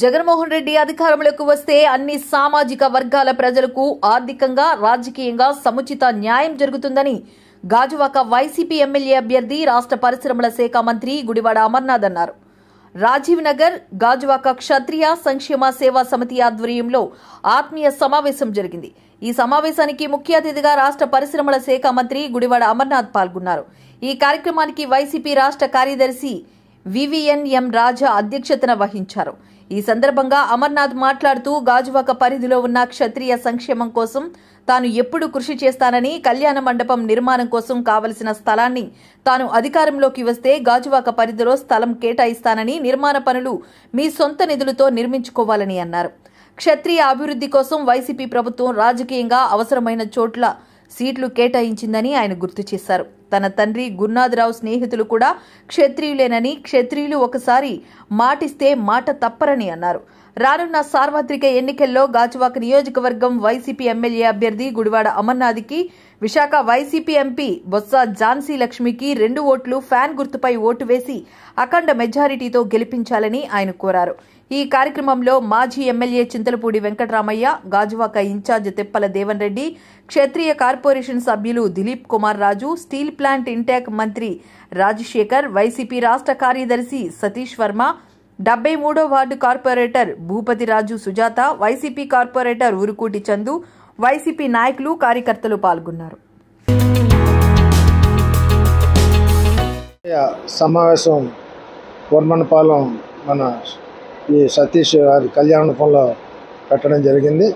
జగన్మోహన్ రెడ్డి అధికారంలోకి వస్తే అన్ని సామాజిక వర్గాల ప్రజలకు ఆర్థికంగా రాజకీయంగా సముచిత న్యాయం జరుగుతుందని గాజువాక వైసీపీ ఎమ్మెల్యే అభ్యర్థి రాష్ట్ర పరిశ్రమల శాఖ మంత్రి గుడివాడ అమర్నాథ్ అన్నారు రాజీవ్ నగర్ గాజువాక క్షత్రియ సంక్షేమ సేవా సమితి ఆధ్వర్యంలో ఆత్మీయ సమావేశం జరిగింది ఈ సమావేశానికి ముఖ్య అతిథిగా రాష్ట్ర పరిశ్రమల శాఖ మంత్రి గుడివాడ అమర్నాథ్ పాల్గొన్నారు ఈ కార్యక్రమానికి వైసీపీ రాష్ట్ర కార్యదర్శి వివిఎన్ ఎం రాజా అధ్యక్షతన వహించారు ఈ సందర్భంగా అమర్నాథ్ మాట్లాడుతూ గాజువాక పరిధిలో ఉన్న క్షత్రియ సంక్షేమం కోసం తాను ఎప్పుడు కృషి చేస్తానని కళ్యాణ మండపం నిర్మాణం కోసం కావలసిన స్థలాన్ని తాను అధికారంలోకి వస్తే గాజువాక పరిధిలో స్థలం కేటాయిస్తానని నిర్మాణ పనులు మీ సొంత నిధులతో నిర్మించుకోవాలని అన్నారు క్షత్రియ అభివృద్ధి కోసం వైసీపీ ప్రభుత్వం రాజకీయంగా అవసరమైన చోట్ల సీట్లు కేటాయించిందని ఆయన గుర్తు చేశారు తన తండ్రి గురునాథరావు స్నేహితులు కూడా క్షత్రియులేనని క్షత్రియులు ఒకసారి మాటిస్తే మాట తప్పరని అన్నారు రానున్న సార్వత్రిక ఎన్నికల్లో గాజువాక నియోజకవర్గం వైసీపీ ఎమ్మెల్యే అభ్యర్థి గుడివాడ అమర్నాథ్కి విశాఖ వైసీపీ ఎంపీ బొత్స ఝాన్సీ లక్ష్మికి రెండు ఓట్లు ఫ్యాన్ గుర్తుపై ఓటు వేసి అఖండ మెజారిటీతో గెలిపించాలని ఆయన కోరారు ఈ కార్యక్రమంలో మాజీ MLA Chintalapudi Venkataramaiah Gajuwaka in-charge Teppala Devan Reddy Kshatriya corporation సభ్యులు Dileep Kumar Raju steel plant INTUC Mantri Rajasekhar YCP రాష్ట్ర కార్యదర్శి సతీష్ వర్మ డెబ్బై మూడో ward corporator Bhupathi Raju Sujatha YCP corporator Urukuti Chandu YCP నాయకులు కార్యకర్తలు పాల్గొన్నారు సమావేశం వర్మనపాలెం మన ఈ సతీష్ గారి కళ్యాణ మండపంలో పెట్టడం జరిగింది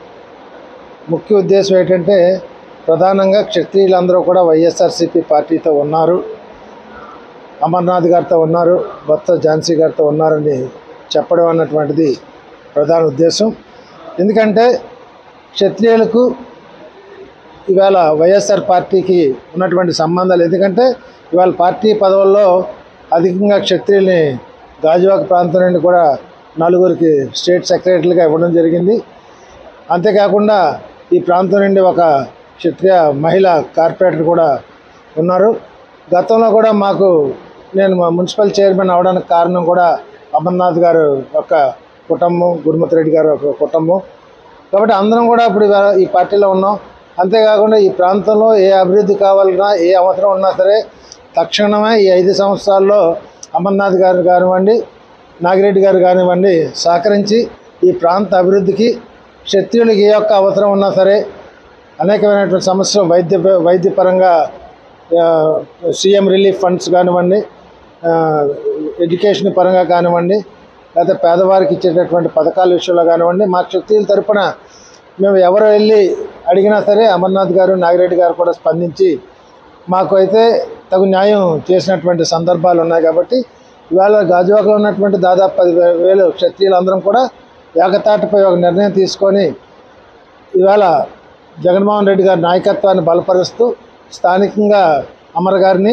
ముఖ్య ఉద్దేశం ఏంటంటే ప్రధానంగా క్షత్రియులందరూ కూడా వైఎస్ఆర్సీపీ పార్టీతో ఉన్నారు అమర్నాథ్ గారితో ఉన్నారు బొత్స ఝాన్సీ గారితో ఉన్నారని చెప్పడం అన్నటువంటిది ప్రధాన ఉద్దేశం ఎందుకంటే క్షత్రియులకు ఇవాళ వైఎస్ఆర్ పార్టీకి ఉన్నటువంటి సంబంధాలు ఎందుకంటే ఇవాళ పార్టీ పదవుల్లో అధికంగా క్షత్రియుల్ని గాజువాక ప్రాంతం నుండి కూడా నలుగురికి స్టేట్ సెక్రటరీలుగా ఇవ్వడం జరిగింది అంతేకాకుండా ఈ ప్రాంతం నుండి ఒక క్షత్రియ మహిళ కార్పొరేటర్ కూడా ఉన్నారు గతంలో కూడా మాకు నేను మా మున్సిపల్ చైర్మన్ అవడానికి కారణం కూడా అమర్నాథ్ గారు ఒక కుటుంబం గురుమతి రెడ్డి గారు ఒక కుటుంబం కాబట్టి అందరం కూడా ఇప్పుడు ఇవాళ ఈ పార్టీలో ఉన్నాం అంతేకాకుండా ఈ ప్రాంతంలో ఏ అభివృద్ధి కావాలన్నా ఏ అవసరం ఉన్నా సరే తక్షణమే ఈ ఐదు సంవత్సరాల్లో అమర్నాథ్ గారు కానివ్వండి నాగిరెడ్డి గారు కానివ్వండి సహకరించి ఈ ప్రాంత అభివృద్ధికి క్షత్రియులకి ఏ యొక్క అవసరం ఉన్నా సరే అనేకమైనటువంటి సమస్యలు వైద్య వైద్యపరంగా ఆ, సీఎం రిలీఫ్ ఫండ్స్ కానివ్వండి ఆ, ఎడ్యుకేషన్ పరంగా కానివ్వండి లేకపోతే పేదవారికి ఇచ్చేటటువంటి పథకాల విషయంలో కానివ్వండి మా క్షత్రియుల తరపున మేము ఎవరు వెళ్ళి అడిగినా సరే అమర్నాథ్ గారు నాగిరెడ్డి గారు కూడా స్పందించి మాకు అయితే తగు న్యాయం చేసినటువంటి సందర్భాలు ఉన్నాయి కాబట్టి ఇవాళ గాజువాకలో ఉన్నటువంటి దాదాపు పది వే- వేలు క్షత్రియులందరం కూడా ఏకతాటిపై ఒక నిర్ణయం తీసుకొని ఇవాళ జగన్మోహన్ రెడ్డి గారి నాయకత్వాన్ని బలపరుస్తూ స్థానికంగా అమర్ గారిని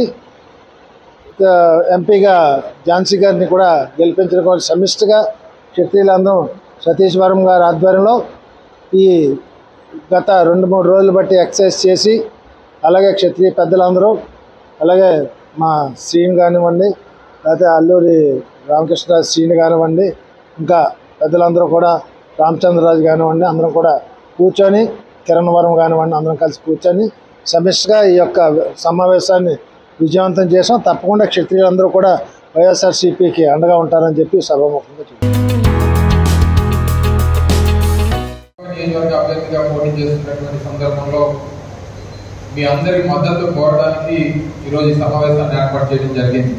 ఆ, ఎంపీగా ఝాన్సీ గారిని కూడా గెలిపించడం కోసం సమిష్టిగా క్షత్రియులందరం సతీష్ వరం గారి ఆధ్వర్యంలో ఈ గత రెండు మూడు రోజులు బట్టి ఎక్సర్సైజ్ చేసి అలాగే క్షత్రియ పెద్దలందరూ అలాగే మా శ్రీని కానివ్వండి లేకపోతే అల్లూరి రామకృష్ణరాజు శ్రీని కానివ్వండి ఇంకా పెద్దలందరూ కూడా రామచంద్రరాజు కానివ్వండి అందరం కూడా కూర్చొని కిరణ్ వరం కానివ్వండి అందరం కలిసి కూర్చొని సమిష్టిగా ఈ యొక్క సమావేశాన్ని విజయవంతం చేసాం తప్పకుండా క్షత్రియులందరూ కూడా వైఎస్ఆర్సీపీకి అండగా ఉంటారని చెప్పి సభాముఖంగా చెప్తున్నాను నియోజకవర్గ అభ్యర్థిగా పోటీ చేస్తున్నటువంటి సందర్భంలో మీ అందరి మద్దతు కోరడానికి ఈరోజు ఈ సమావేశాన్ని ఏర్పాటు చేయడం జరిగింది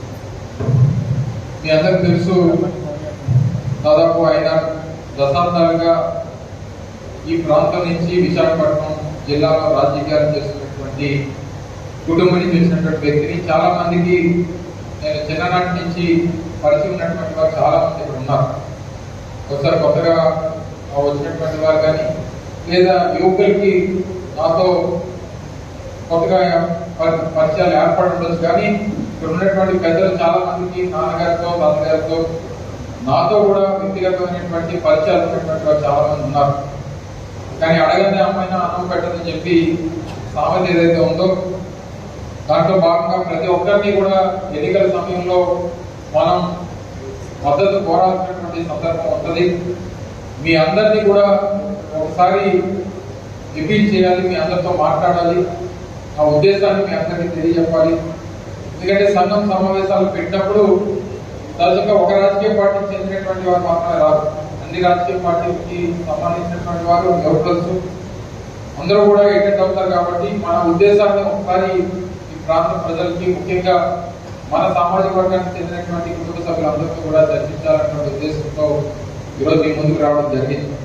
మీ అందరికి తెలుసు దాదాపు ఐదారు దశాబ్దాలుగా ఈ ప్రాంతం నుంచి విశాఖపట్నం జిల్లాలో రాజకీయాలు చేస్తున్నటువంటి కుటుంబం నుంచి వచ్చినటువంటి వ్యక్తిని చాలా మందికి నేను చిన్ననాటి నుంచి పరిచయం ఉన్నటువంటి వారు చాలా మంది ఇక్కడ ఉన్నారు ఒకసారి కొత్తగా వచ్చినటువంటి వారు కానీ లేదా యువకులకి నాతో కొత్తగా పరి- పరిచయాలు ఏర్పడి ఉండొచ్చు కానీ ఇక్కడ ఉన్నటువంటి పెద్దలు చాలా మందికి నాన్నగారితో తాతగారితో నాతో కూడా వ్యక్తిగతమైనటువంటి పరిచయాలు ఉన్నటువంటి వారు చాలా మంది ఉన్నారు కానీ అడగనే అమ్మాయినా అన్నం పెట్టదని చెప్పి సామెత ఏదైతే ఉందో దాంట్లో భాగంగా ప్రతి ఒక్కరిని కూడా ఎన్నికల సమయంలో మనం మద్దతు కోరాల్సినటువంటి రావాల్సినటువంటి సందర్భం వస్తుంది మీ అందరినీ కూడా ఒకసారి రిపీట్ చేయాలి మీ అందరితో మాట్లాడాలి ఆ ఉద్దేశాన్ని మీ అందరికీ తెలియజెప్పాలి ఎందుకంటే సంఘం సమావేశాలు పెట్టినప్పుడు తరచుగా ఒక రాజకీయ పార్టీకి చెందినటువంటి వారు మాత్రమే రాదు అన్ని రాజకీయ పార్టీకి సంబంధించినటువంటి వారు ఎవరు తెలుసు అందరూ కూడా అటెండ్ అవుతారు కాబట్టి మన ఉద్దేశాన్ని ఒకసారి ఈ ప్రాంత ప్రజలకి ముఖ్యంగా మన సామాజిక వర్గానికి చెందినటువంటి కుటుంబ సభ్యులందరితో కూడా చర్చించాలన్నటువంటి ఉద్దేశంతో ఈరోజు మీ ముందుకు రావడం జరిగింది